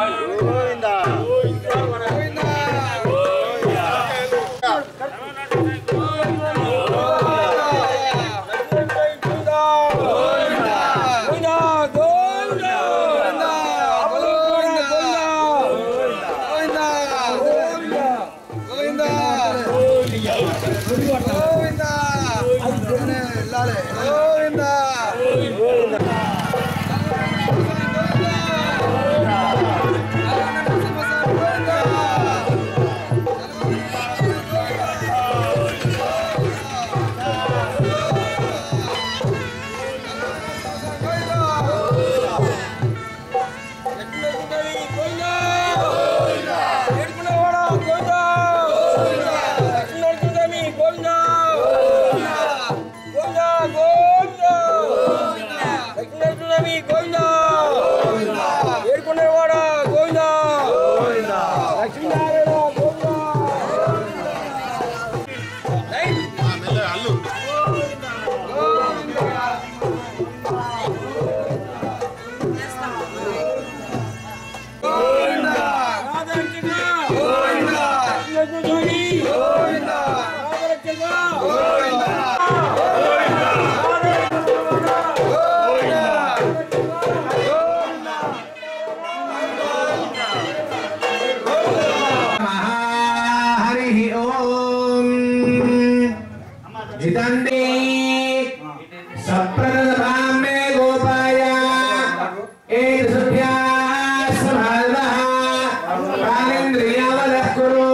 హరి ఓం జితండి సప్రదమాం మే గోపాయ ఏకసుభ్యా సమాల్వః కాలేంద్రియావలః కురు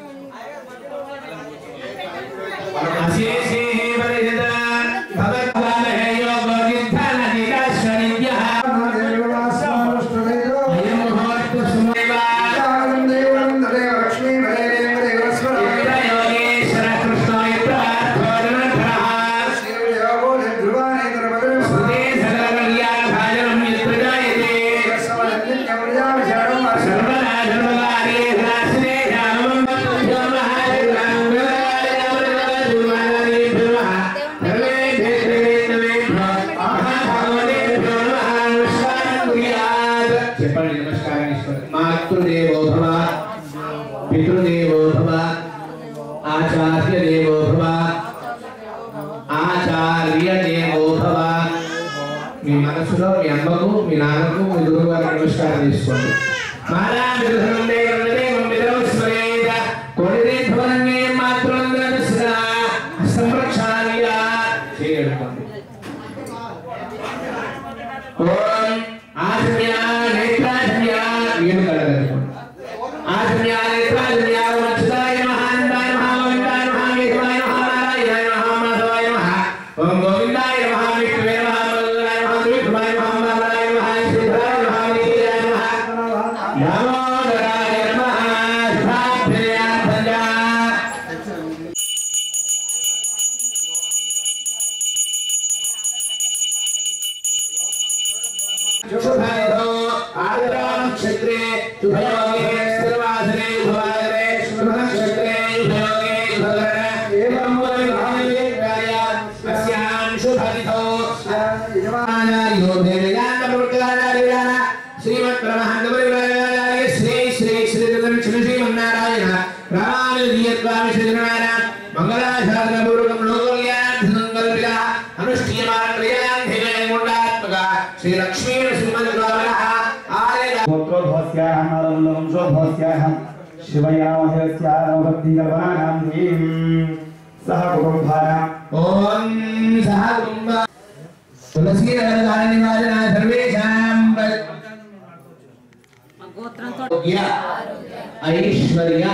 అశేషే పరిజత భగవద్వాలహే యోగో జిత్థానదికాశ్వరిభ్యః అయం ముహూర్త సుమేవా యోగేశ్వర కృష్ణ సుదే సకల కళ్యాణ భాజనం యత్రజాయతే సర్వదా సర్వకార్యే సదాశిరే శ్యామం భక్తుభ్యో చెప్పండి నమస్కారం మాతృదేవో భవ పితృదేవో భవ ఆచార్య దేవో భవ ఆచార్య దేవో భవ మీ మనసులో మీ అమ్మకు మీ నాన్నకు మీ గురువు గారికి నమస్కారం తీసుకోండి మాలా విగ్రహం దేవం దేవం విగ్రహం స్మరేత కోడిదే భవనమే మాతృంద్ర సదా సంరక్షాయ చేయగలుగుతుంది ఓం ఆజ్ఞా నేత్రాజ్ఞా ఏం కలగలుగుతుంది ఆజ్ఞా నేత్రాజ్ఞా వత్సాయ మహాంతాయ మహాగోవిందాయ మహావేదాయ మహానారాయణాయ మహామాధవాయ మహా ఓం గోవిందాయ మహా విష్ణువే మహా మంగళాయ మహా విష్ణువాయ మహా మంగళాయ మహా శ్రీధరాయ మహా విజయాయ మహా దామోదరాయ నమః శుభాభ్యయార్థంజా शुभयो आर्द्रानक्षत्रे शुभयोगे स्थिरवासरे शुभागरे शुभनक्षत्रे शुभयोगे शुभकरण एवं वैभावे अस्यां शुभरितो श्रीमत्परमहंसपरिवाराय श्री श्री श्री लक्ष्मी श्रीमन्नारायण रामानुजीयत्वामि श्रीनारायण मंगलाशासनपूर्वकं लोककल्याणसङ्कल्पितः अनुष्ठीयमानं क्रियायां धिवैकुण्डात्मका श्रीलक्ष्मी नृसिंहद्वारः आलय गोत्रोद्भवस्याः नरवंशोद्भवस्याः शिवयामहस्याः भक्तिकल्पनानां ह्रीं सह कुटुम्बानाम् ओम सह कुटुंब तुलसी नगर निवारण सर्वेषां आरोग्य ऐश्वर्य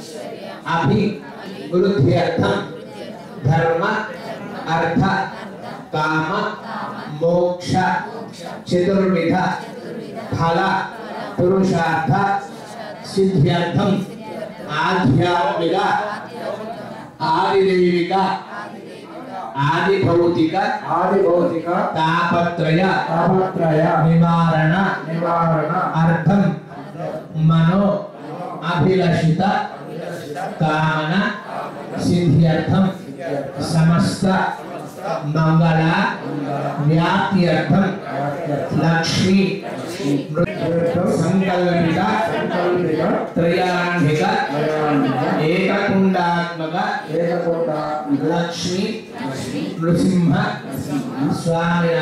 अभिवृद्ध्यर्थं धर्म अर्थ काम मोक्ष चतुर्विध फल पुरुषार्थ सिद्ध्यर्थम आध्यात्मिक आदिदैविक आदिभौतिक आदिभौतिक तापत्रय तापत्रय निवारण निवारण अर्थम मनो अभिलषित कामना सिद्ध्यर्थम समस्त मंगल व्याप्त्यर्थम లక్ష్మి సంకల్పిత త్రయాన్విక ఏకకుండాత్మక లక్ష్మి నృసింహ స్వామిన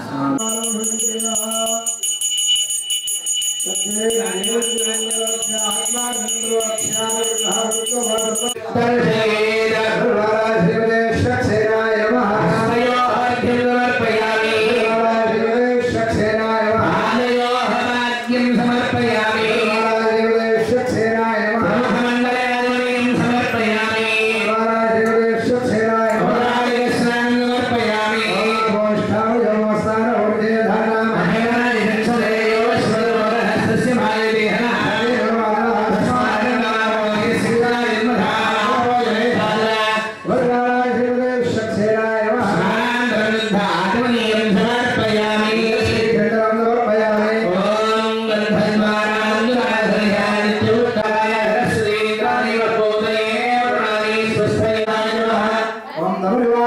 సమర్పయామి బ్రహ్మమండలాన్ని సమర్పయామి పౌరాణికస్నానం సమర్పయామి మహేంద్రశంసదేయోశ్వరస్య మాయదేహన ఆత్మనీయం సమర్పయామి ఓం గంధర్వారాంజనాధర్యానిత్యుక్తాయ శ్రీకాయ కోదయే ప్రాణి స్వస్థయాయ నమః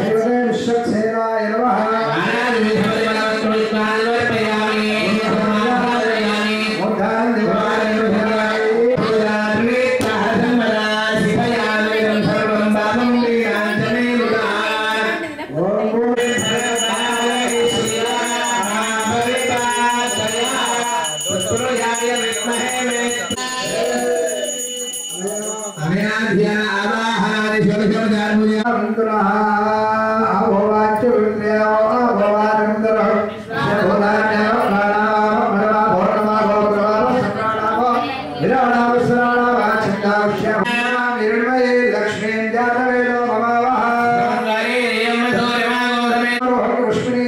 లక్ష్మీ జాతవేదో మమావహ పుష్పిణీ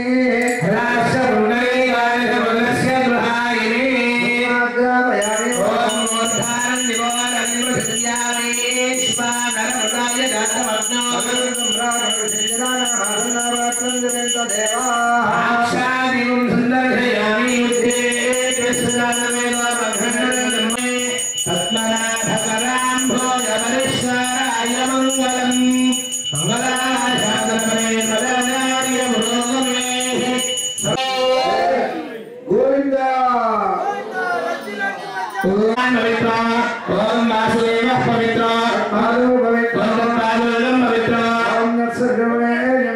గోవింద ఓం వాసుదేవ పవిత్ర మాధవ పవిత్ర ఓం పాదం పవిత్ర ఓం నత్సర్గమే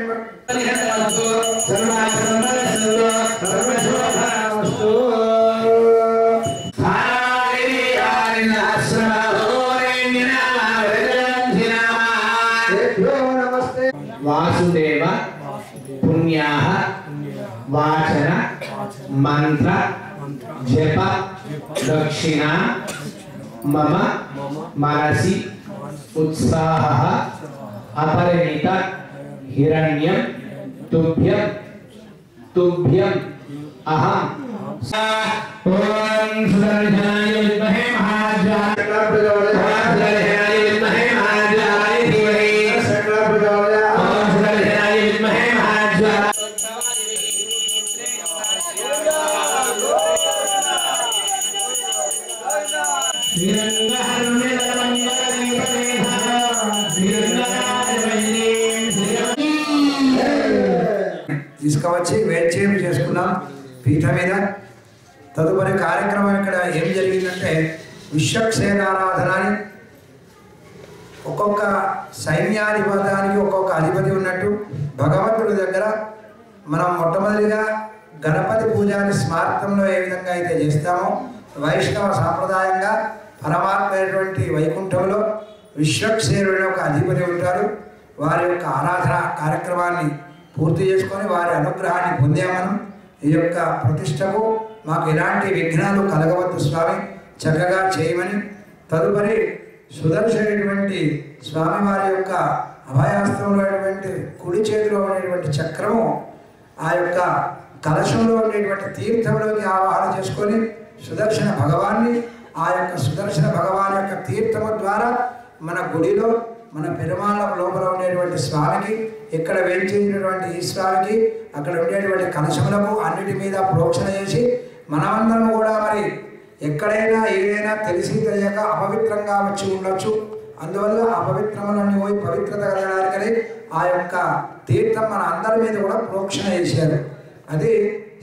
నమస్తే వాసుదేవ పుణ్యా వాచన మంత్ర జప దక్షిణ మమ మనసి ఉత్సాహ అపరిమిత హిరణ్యం తుభ్యం తుభ్యం అహం ఓం సుదర్శనాయ విద్మహే మహాజాయ సుదర్శనాయ విద్మహే మహాజాయ ధీమహి ఓం సుదర్శనాయ విద్మహే మహాజాయ తీసుకువచ్చి వేచేయం చేసుకున్నాం పీఠ మీద తదుపరి కార్యక్రమం ఇక్కడ ఏం జరిగిందంటే విశ్వక్సేనారాధన అని ఒక్కొక్క సైన్యాధిపతానికి ఒక్కొక్క అధిపతి ఉన్నట్టు భగవంతుడి దగ్గర మనం మొట్టమొదటిగా గణపతి పూజాని స్మారకంలో ఏ విధంగా అయితే చేస్తామో వైష్ణవ సాంప్రదాయంగా పరమాత్మ అయినటువంటి వైకుంఠంలో విశ్వక్సేనుడు ఒక అధిపతి ఉంటారు వారి యొక్క ఆరాధన కార్యక్రమాన్ని పూర్తి చేసుకొని వారి అనుగ్రహాన్ని పొందాం మనం ఈ యొక్క ప్రతిష్టకు మాకు ఎలాంటి విఘ్నాలు కలగవద్దు స్వామి చక్కగా చేయమని తదుపరి సుదర్శనటువంటి స్వామివారి యొక్క అభయాస్త్రంలో ఉన్నటువంటి కుడి చేతిలో ఉన్నటువంటి చక్రము ఆ యొక్క కలశంలో ఉండేటువంటి తీర్థంలోకి ఆవాహన చేసుకొని సుదర్శన భగవాన్ని ఆ యొక్క సుదర్శన భగవాన్ యొక్క తీర్థము ద్వారా మన గుడిలో మన పెరుమాళ్ళ లోపల ఉండేటువంటి స్వామికి ఇక్కడ వేయించినటువంటి ఈ స్వామికి అక్కడ ఉండేటువంటి కలశములకు అన్నిటి మీద ప్రోక్షణ చేసి మనమందరం కూడా మరి ఎక్కడైనా ఏదైనా తెలిసి తెలియక అపవిత్రంగా వచ్చి ఉండొచ్చు అందువల్ల అపవిత్రములన్నీ పోయి పవిత్రత కలగడానికని ఆ యొక్క తీర్థం మన అందరి మీద కూడా ప్రోక్షణ చేశారు అది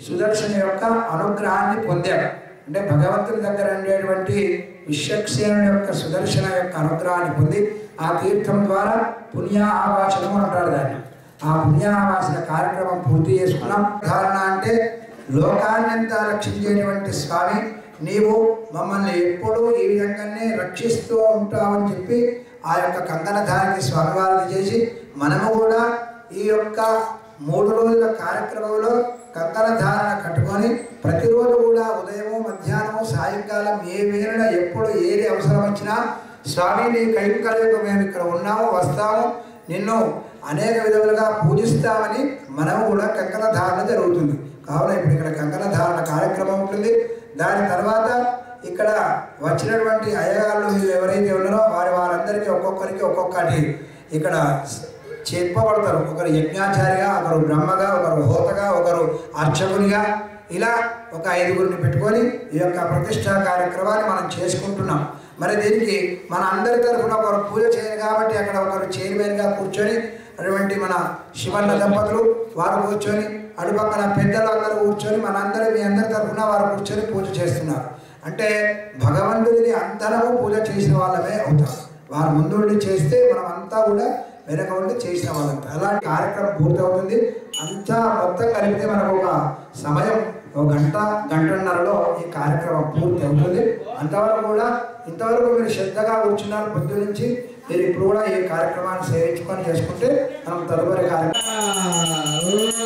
సుదర్శన యొక్క అనుగ్రహాన్ని పొందాడు అంటే భగవంతుని దగ్గర ఉండేటువంటి విశ్వక్సేనుని యొక్క సుదర్శన యొక్క అనుగ్రహాన్ని పొంది ఆ తీర్థం ద్వారా పుణ్య ఆవాచనం అంటారు దాన్ని ఆ పుణ్యావాసన కార్యక్రమం పూర్తి చేసుకున్నాం ధారణ అంటే లోకాన్నంతా రక్షించేటువంటి స్వామి నీవు మమ్మల్ని ఎప్పుడూ ఈ విధంగానే రక్షిస్తూ ఉంటావని చెప్పి ఆ యొక్క కంకణధారికి స్వామివారిని చేసి మనము కూడా ఈ యొక్క మూడు రోజుల కార్యక్రమంలో కంకణ ధారణ కట్టుకొని ప్రతిరోజు కూడా ఉదయము మధ్యాహ్నము సాయంకాలం ఏ వేళ ఎప్పుడు ఏది అవసరం వచ్చినా స్వామి నీ కైంకర్యకు మేము ఇక్కడ ఉన్నాము వస్తాము నిన్ను అనేక విధములుగా పూజిస్తామని మనము కూడా కంకణ ధారణ జరుగుతుంది కావున ఇప్పుడు ఇక్కడ కంకణ ధారణ కార్యక్రమం ఉంటుంది దాని తర్వాత ఇక్కడ వచ్చినటువంటి అయ్యగాళ్ళు వీళ్ళు ఎవరైతే ఉన్నారో వారి వారందరికీ ఒక్కొక్కరికి ఒక్కొక్కటి ఇక్కడ చెప్పబడతారు ఒకరు యజ్ఞాచారిగా ఒకరు బ్రహ్మగా ఒకరు హోతగా ఒకరు అర్చకునిగా ఇలా ఒక ఐదుగురిని పెట్టుకొని ఈ యొక్క ప్రతిష్టా కార్యక్రమాన్ని మనం చేసుకుంటున్నాం మరి దీనికి మన అందరి తరఫున ఒకరు పూజ చేయరు కాబట్టి అక్కడ ఒకరు చైర్మన్గా కూర్చొని అటువంటి మన శివన్న దంపతులు వారు కూర్చొని అటుపక్కన పెద్దలు అందరూ కూర్చొని మనందరూ మీ అందరి తరఫున వారు కూర్చొని పూజ చేస్తున్నారు అంటే భగవంతుడిని అంతరము పూజ చేసిన వాళ్ళమే అవుతాం వారు ముందుండి చేస్తే మనం అంతా కూడా వెనక ఉండి చేసిన వాళ్ళం అలాంటి కార్యక్రమం పూర్తవుతుంది అంతా మొత్తం కలిపితే మనకు ఒక సమయం ఒక గంట గంటన్నరలో ఈ కార్యక్రమం పూర్తి అవుతుంది అంతవరకు కూడా ఇంతవరకు మీరు శ్రద్ధగా కూర్చున్నారు పొద్దు నుంచి మీరు ఇప్పుడు కూడా ఈ కార్యక్రమాన్ని సేవించుకొని చేసుకుంటే మనం తదుపరి కార్యక్రమం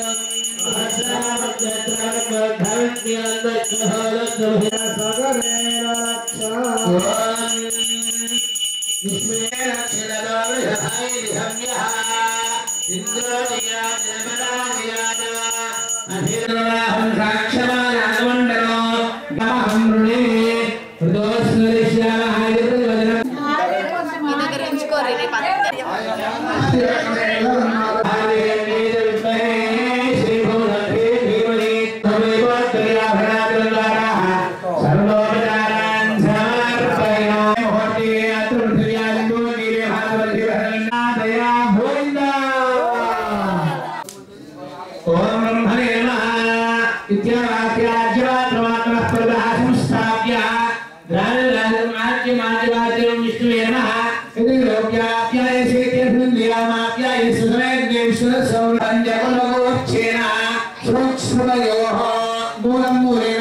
మీ దగ్గర ఉంచుకోరు రేపు అందరి ఓం బ్రహ్మణే నమః ఇత్యావాక్యాజ్యవాత్రమాత్మః పరదః సంస్థాప్య ద్రావిడాజ్యమాజ్యమాజ్యవాద్యం విష్ణువే నమః ఇది లోక్యాప్యాయసేత్యస్మిన్నిరామాప్యాయ సుధనైర్దేశ్వర సౌరంజకులగోచ్చేన సురక్షమయోః మూలం మూలే